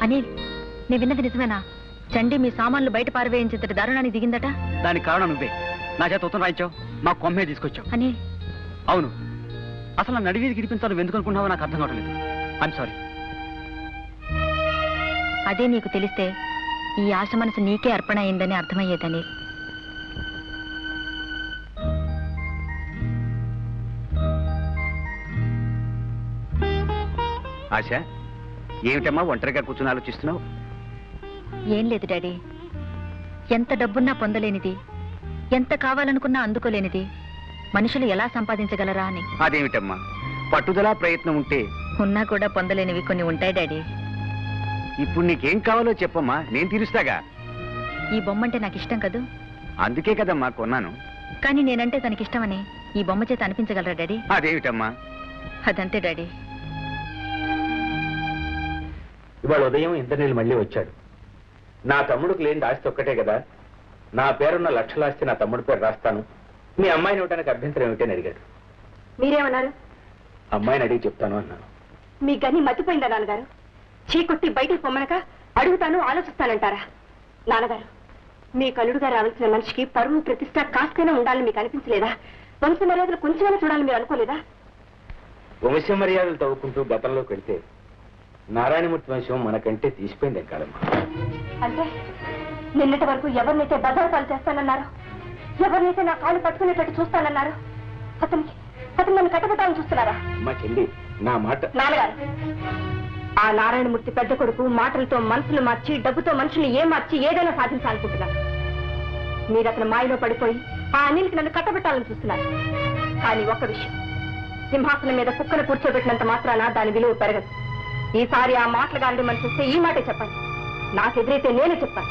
అనిల్ నీ విన్నది నిజమేనా చండి మీ సామాన్లు బయట పారవేయించేంతటి దారుణానికి దిగిందట దానికి కారణం నువ్వే నా చేత ఉత్తరం రాయించావు మా కొమ్మే తీసుకొచ్చావు అనిల్ అవును అసలు నన్ను అడిగి గిడిపించాలి నువ్వు ఎందుకు అనుకున్నావో నాకు అర్థం కావట్లేదు ఐమ్ సారీ అదే నీకు తెలిస్తే ఈ ఆశ మనసు నీకే అర్పణ అయిందని అర్థమయ్యేది అనిల్ ఆశ ఏమిటమ్మా ఒంటరిగా కూర్చుని ఆలోచిస్తున్నావు ఏం లేదు డాడీ ఎంత డబ్బున్నా పొందలేనిది ఎంత కావాలనుకున్నా అందుకోలేనిది మనుషులు ఎలా సంపాదించగలరా అని అదేమిటమ్మా పట్టుదల ప్రయత్నం ఉంటే ఉన్నా కూడా పొందలేనివి కొన్ని ఉంటాయి డాడీ ఇప్పుడు నీకేం కావాలో చెప్పమ్మా నేను తీరుస్తాగా ఈ బొమ్మ అంటే నాకు ఇష్టం కదూ అందుకే కదమ్మా కొన్నాను కానీ నేనంటే తనకిష్టమని ఈ బొమ్మ చేత అనిపించగలరా డాడీ అదేమిటమ్మా అదంతే డాడీ ఇవాళ ఉదయం ఇంద్రనీళ్ళు మళ్ళీ వచ్చాడు నా తమ్ముడికి లేని ఆస్తి ఒక్కటే కదా నా పేరున్న లక్షల ఆస్తి నా తమ్ముడి పేరు రాస్తాను మీ అమ్మాయిని ఇవ్వడానికి అభ్యంతరం ఏమిటని అడిగాడు మీరేమన్నారు అమ్మాయిని అడిగి చెప్తాను అన్నాను మీ గని మతిపోయిందా నాన్నగారు చీకొట్టి బయటికి పొమ్మనక అడుగుతాను ఆలోచిస్తానంటారా నాన్నగారు మీ కలుడుగా రావాల్సిన మనిషికి పరువు ప్రతిష్ట కాస్తైనా ఉండాలని మీకు అనిపించలేదా వంశ మర్యాదలు కొంచెమైనా చూడాలని మీరు అనుకోలేదా వంశ మర్యాదలు తవ్వుకుంటూ గతంలోకి వెళ్తే నారాయణమూర్తి వంశం మనకంటే తీసిపోయింది కాదమ్మా అంటే నిన్నటి వరకు ఎవరినైతే బదలపాలు చేస్తానన్నారు ఎవరినైతే నా కాళ్ళు పట్టుకునేటట్టు చూస్తానన్నారు అతనికి అతను నన్ను కట్టబెట్టాలని చూస్తున్నారా మా చెల్లి నా మాట నాన్నగారు ఆ నారాయణమూర్తి పెద్ద కొడుకు మాటలతో మనసులు మార్చి డబ్బుతో మనుషుల్ని ఏ మార్చి ఏదైనా సాధించాలనుకుంటున్నారు మీరు అతని మాయలో పడిపోయి ఆ అనిల్కి నన్ను కట్టబెట్టాలని చూస్తున్నారు కానీ ఒక్క విషయం సింహాసనం మీద కుక్కను కూర్చోబెట్టినంత మాత్రాన దాని విలువ పెరగదు ఈసారి ఆ మాటలు గారిని మనిషి వస్తే ఈ మాటే చెప్పండి నాకు ఎదురైతే నేనే చెప్తాను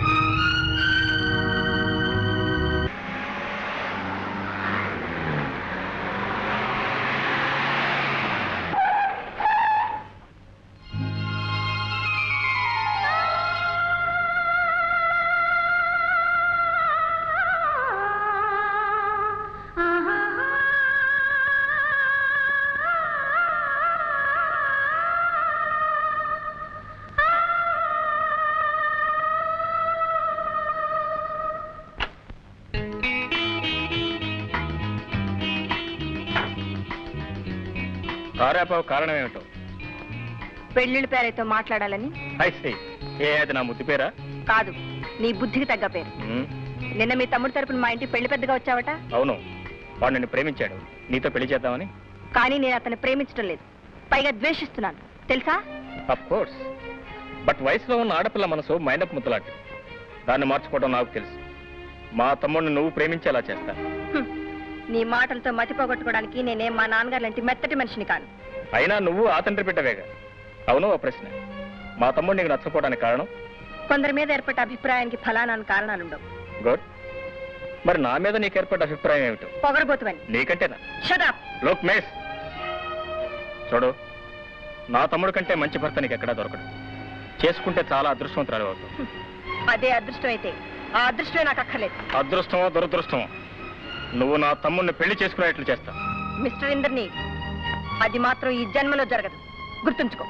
కారాపావు కారణం ఏమిటో పెళ్లిళ్ళ పేరైతో మాట్లాడాలని ఐసీ ఏ అది నా ముద్దు పేరా కాదు నీ బుద్ధికి తగ్గ పేరు ఉమ్, నిన్న మీ తమ్ముడి తరపున మా ఇంటి పెళ్లి పెద్దగా వచ్చావట అవును వాడు నిన్ను ప్రేమించాడు నీతో పెళ్లి చేద్దామని కానీ నేను అతన్ని ప్రేమించడం లేదు పైగా ద్వేషిస్తున్నాను తెలుసా అఫ్ కోర్స్ బట్ వయసులో ఉన్న ఆడపిల్ల మనసు మైనపు ముద్దలాంటిది దాన్ని మార్చుకోవడం నాకు తెలుసు మా తమ్ముడిని నువ్వు ప్రేమించేలా చేస్తా హ్మ్. నీ మాటలతో మతి పోగొట్టుకోవడానికి నేనేం మా నాన్నగారు లాంటి మెత్తటి మనిషిని కాను అయినా నువ్వు ఆ తండ్రి బిడ్డవేగా అవును ఆ ప్రశ్న మా తమ్ముడు నీకు నచ్చపోవడానికి కారణం కొందరి మీద ఏర్పడ్డ అభిప్రాయానికి ఫలానా కారణాలుండవు గుడ్ మరి నా మీద నీకు ఏర్పడ్డ అభిప్రాయం ఏమిటో పొగరబోతువని నీకంటేనా షటప్ లోక్ మేస్ చూడు నా తమ్ముడు కంటే మంచి భర్త నీకు ఎక్కడా దొరకడు చేసుకుంటే చాలా అదృష్టవంతురాలు అవుతావు అదే అదృష్టం అయితే ఆ అదృష్టమే నాకు అక్కర్లేదు అదృష్టమో దురదృష్టమో నువ్వు నా తమ్ముడిని పెళ్లి చేసుకునేట్లు చేస్తా మిస్టర్ ఇందర్ని అది మాత్రం ఈ జన్మలో జరగదు గుర్తుంచుకో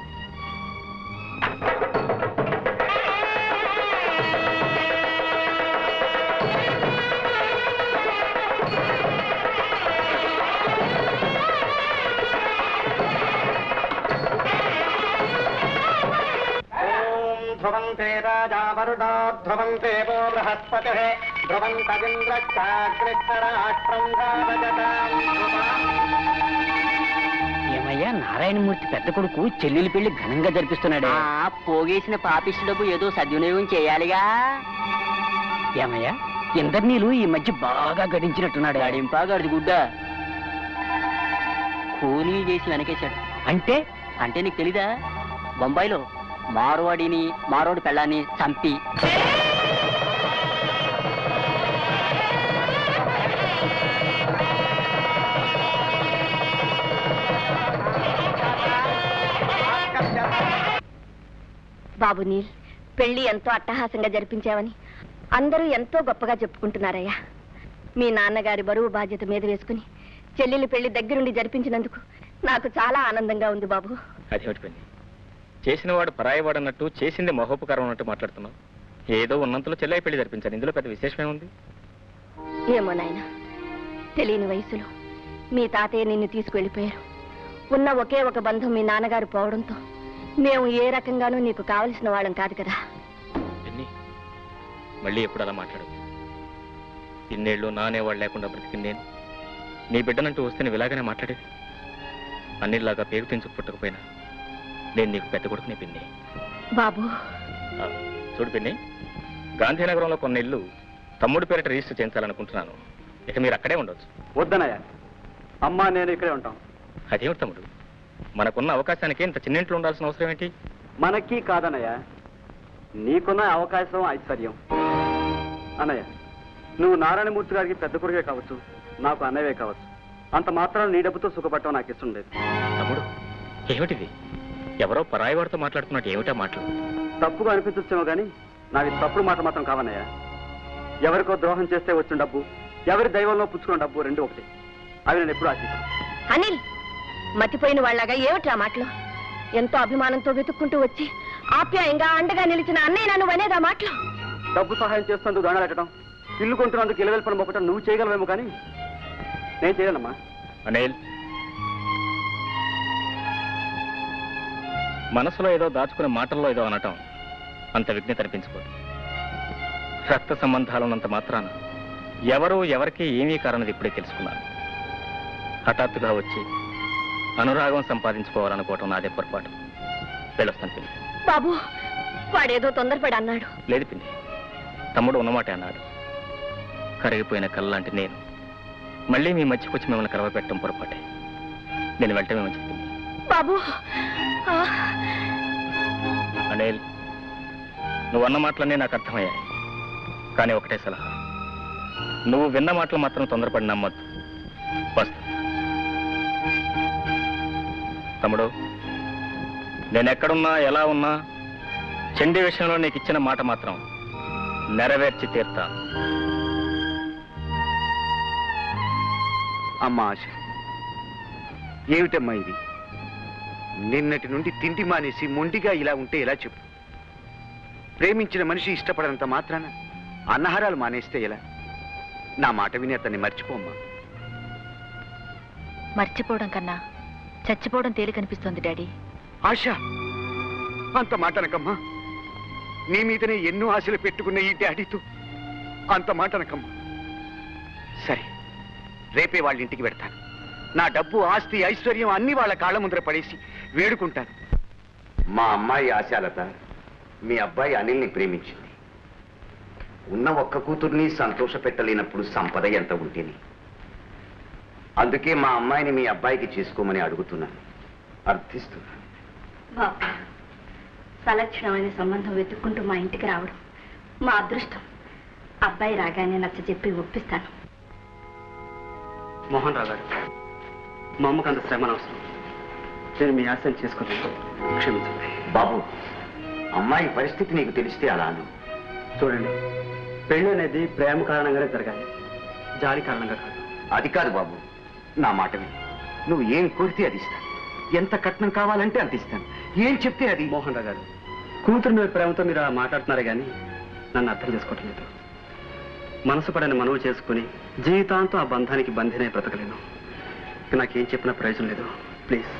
ధ్రువం తే రాజా వరుణో ధ్రువం దేవో బృహస్పతి ధ్రువం తదింద్రాగ్రరాష్ట్రం ఏమయ్యా నారాయణమూర్తి పెద్ద కొడుకు చెల్లెలి పెళ్లి ఘనంగా జరిపిస్తున్నాడు పోగేసిన పాపిష్టి డబ్బు ఏదో సద్వినియోగం చేయాలిగా ఏమయ్యా ఇందర్నీలు ఈ మధ్య బాగా గడించినట్టున్నాడు గడింపా గడిది గుడ్డ కూలీ చేసి వెనకేశాడు అంటే అంటే నీకు తెలీదా బొంబాయిలో మారువాడిని మారోడి పెళ్ళాన్ని చంపి బాబు నీల్ పెళ్లి ఎంతో అట్టహాసంగా జరిపించావని అందరూ ఎంతో గొప్పగా చెప్పుకుంటున్నారయ్యా మీ నాన్నగారి బరువు బాధ్యత మీద వేసుకుని చెల్లెలి పెళ్లి దగ్గరుండి జరిపించినందుకు నాకు చాలా ఆనందంగా ఉంది బాబు అది ఒకటి పెళ్లి చేసినవాడు పరాయివాడు అన్నట్టు చేసింది మహోపకారం అన్నట్టు మాట్లాడుతున్నావు ఏదో ఉన్నంతలో చెల్లై పెళ్లి జరిపించాను ఇందులో పెద్ద విశేషమేముంది ఏమో నాయన తెలియని వయసులో మీ తాతయ్య నిన్ను తీసుకువెళ్ళిపోయారు ఉన్న ఒకే ఒక బంధం మీ నాన్నగారు పోవడంతో మేము ఏ రకంగానూ నీకు కావలసిన వాళ్ళం కాదు కదా పిన్ని మళ్ళీ ఎప్పుడు అలా మాట్లాడు ఇన్నేళ్ళు నానేవాడు లేకుండా బ్రతికింది నేను నీ బిడ్డనంటూ వస్తే నువ్వు ఇలాగనే మాట్లాడేది అన్నిలాగా పేరు తెంచుకు పుట్టకపోయినా నేను నీకు పెద్ద కొడుకునే పిన్ని బాబు ఆ, చూడు పిన్ని గాంధీనగరంలో కొన్ని ఇల్లు తమ్ముడి పేరిట రిజిస్టర్ చేయించాలనుకుంటున్నాను ఇక మీరు అక్కడే ఉండొచ్చు వద్దనయ్య అమ్మ నేను ఇక్కడే ఉంటాం అదేమిటి తమ్ముడు మనకున్న అవకాశానికి ఇంత చిన్నింట్లో ఉండాల్సిన అవసరం ఏంటి మనకి కాదన్నయ్య నీకున్న అవకాశం ఐశ్వర్యం అన్నయ్య నువ్వు నారాయణమూర్తి గారికి పెద్ద కొడుకే కావచ్చు నాకు అన్నయ్యే కావచ్చు అంత మాత్రం నీ డబ్బుతో సుఖపడటం నాకు ఇష్టం లేదు తమ్ముడు ఏమిటిది ఎవరో పరాయి వాడితో మాట్లాడుతున్నట్టు ఏమిటా మాటలు తప్పుగా అనిపించచ్చేమో కానీ నావి తప్పుడు మాట మాత్రం కావన్నయ్య ఎవరికో ద్రోహం చేస్తే వచ్చిన డబ్బు ఎవరి దైవంలో పుచ్చుకున్న డబ్బు రెండు ఒకటి అవి నేను ఎప్పుడు ఆశిస్తాను అనిల్ మతిపోయిన వాళ్ళగా ఏమిట్రా మాటలు ఎంతో అభిమానంతో వెతుక్కుంటూ వచ్చి ఆప్యాయంగా అండగా నిలిచిన అన్నయ్య నన్ను అనేదా మాటలు డబ్బు సహాయం చేస్తున్నందుకు దండ పెట్టడం ఇల్లు కొంటున్నందుకు ఇలవెల్పడం మొక్కటం నువ్వు చేయగలవేమో కానీ నేను చేయలేనమ్మా అనిల్ మనసులో ఏదో దాచుకునే మాటల్లో ఏదో అనటం అంత విఘ్నత అనిపించుకోదు రక్త సంబంధాలు ఉన్నంత మాత్రాన ఎవరు ఎవరికి ఏమీ కారణది ఇప్పుడే తెలుసుకున్నాను హఠాత్తుగా వచ్చి అనురాగం సంపాదించుకోవాలనుకోవటం నాదే పొరపాటు వెళ్ళొస్తాను పిన్ని బాబు వాడేదో తొందరపడి అన్నాడు లేదు పిన్ని తమ్ముడు ఉన్నమాటే అన్నాడు కరిగిపోయిన కళ్ళలాంటి నేను మళ్ళీ మీ మధ్యకొచ్చి మిమ్మల్ని కలవపెట్టడం పొరపాటే నేను వెళ్ళటమే మంచిది పిన్ని బాబు ఆ, అనిల్ నువ్వు అన్న మాటలన్నీ నాకు అర్థమయ్యాయి కానీ ఒకటే సలహా నువ్వు విన్న మాటలు మాత్రం తొందరపడి నమ్మద్దు వస్తా తమ్ముడు నేను ఎక్కడున్నా ఎలా ఉన్నా చండీ విషయంలో నీకు ఇచ్చిన మాట మాత్రం నెరవేర్చి తీర్తా అమ్మా ఆశ ఏమిటమ్మా ఇది నిన్నటి నుండి తిండి మానేసి మొండిగా ఇలా ఉంటే ఎలా చెప్పు ప్రేమించిన మనిషి ఇష్టపడనంత మాత్రాన అన్నహారాలు మానేస్తే ఎలా నా మాట విని అతన్ని మర్చిపోమ్మా మర్చిపోవడం కన్నా చచ్చిపోవడం తేలికనిపిస్తోంది డాడీ ఆశ అంత మాట అనకమ్మా నీ మీదనే ఎన్నో ఆశలు పెట్టుకున్న ఈ డాడీతో అంత మాట అనకమ్మా సరే రేపే వాళ్ళ ఇంటికి పెడతాను నా డబ్బు ఆస్తి ఐశ్వర్యం అన్ని వాళ్ళ కాళ్ళ ముందర పడేసి వేడుకుంటాను మా అమ్మాయి ఆశాలత మీ అబ్బాయి అనిల్ని ప్రేమించింది ఉన్న ఒక్క కూతుర్ని సంతోష పెట్టలేనప్పుడు సంపద ఎంత ఉంటేని అందుకే మా అమ్మాయిని మీ అబ్బాయికి చేసుకోమని అడుగుతున్నాను అర్థిస్తున్నాను బాబు సలక్షణమైన సంబంధం వెతుక్కుంటూ మా ఇంటికి రావడం మా అదృష్టం అబ్బాయి రాగానే నచ్చ చెప్పి ఒప్పిస్తాను మోహన్ రావు గారు మా అమ్మకు అంత శ్రమ అవసరం నేను మీ ఆశయం చేసుకోలేదు క్షమించండి బాబు అమ్మాయి పరిస్థితి నీకు తెలిస్తే అలా అను చూడండి పెళ్లి అనేది ప్రేమ కారణంగానే జరగాలి జాలి కారణంగా కాదు అది కాదు బాబు నా మాట విను నువ్వు ఏం కోరితే అది ఇస్తాను ఎంత కట్నం కావాలంటే అంత ఇస్తాను ఏం చెప్తే అది మోహన్ రావు గారు కూతురు మీద ప్రేమతో మీరు అలా మాట్లాడుతున్నారే కానీ నన్ను అర్థం చేసుకోవటం లేదు మనసు పడని మనవి చేసుకుని జీవితాంతం ఆ బంధానికి బంధినే బ్రతకలేను ఇక నాకేం చెప్పినా ప్రయోజనం లేదు ప్లీజ్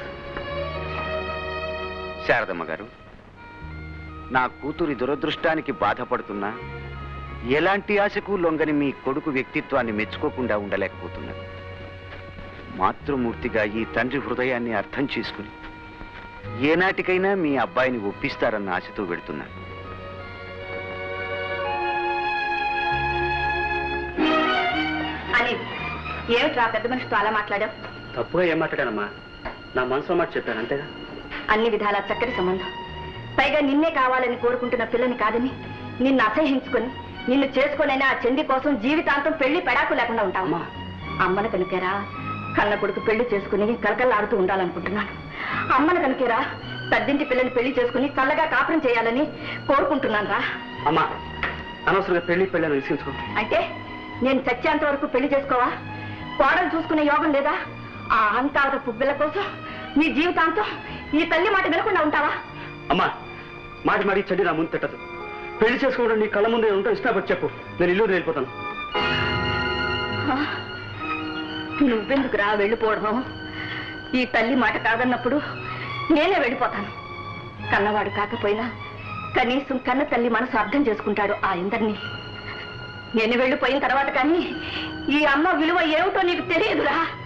శారదమ్మ గారు నా కూతురి దురదృష్టానికి బాధపడుతున్నా ఎలాంటి ఆశకు లొంగని మీ కొడుకు వ్యక్తిత్వాన్ని మెచ్చుకోకుండా ఉండలేకపోతున్నాను మాతృమూర్తిగా ఈ తండ్రి హృదయాన్ని అర్థం చేసుకుని ఏనాటికైనా మీ అబ్బాయిని ఒప్పిస్తారన్న ఆశతో వెడుతున్నాను అని ఏమిట్రా పెద్ద మనిషితో అలా మాట్లాడావు తప్పుగా ఏం మాట్లాడానమ్మా నా మనసులో మాట చెప్పాను అంతేగా అన్ని విధాల చక్కటి సంబంధం పైగా నిన్నే కావాలని కోరుకుంటున్న పిల్లని కాదని నిన్ను అసహించుకొని నిన్ను చేసుకోలేని ఆ చెంది కోసం జీవితాంతం పెళ్లి పెడాకు లేకుండా ఉంటావమ్మా అమ్మను కనుకేరా కన్న కొడుకు పెళ్లి చేసుకుని కలకల్లాడుతూ ఉండాలనుకుంటున్నాను అమ్మను కనుకేరా పెద్దింటి పిల్లని పెళ్లి చేసుకుని చల్లగా కాపురం చేయాలని కోరుకుంటున్నాను రా అమ్మా అనవసరంగా పెళ్లి పెళ్ళని విసిగించుకో అంటే నేను చచ్చేంత వరకు పెళ్లి చేసుకోవా కోడలు చూసుకునే యోగం లేదా ఆ అహంకార పుబ్బిల కోసం నీ జీవితాంతం ఈ తల్లి మాట వినకుండా ఉంటావా అమ్మా మాట మాడి చెడ్డి నా ముందు తిట్టదు పెళ్లి చేసుకోవడం నీ కళ్ళ ముందే ఉంటే ఇష్టపడి చెప్పు నేను ఇల్లు వెళ్ళిపోతాను నువ్వెందుకు రా వెళ్ళిపోవడం ఈ తల్లి మాట కాదన్నప్పుడు నేనే వెళ్ళిపోతాను కన్నవాడు కాకపోయినా కనీసం కన్న తల్లి మనసు అర్థం చేసుకుంటాడు ఆ ఇందరినీ నేను వెళ్ళిపోయిన తర్వాత కానీ ఈ అమ్మ విలువ ఏమిటో నీకు తెలియదురా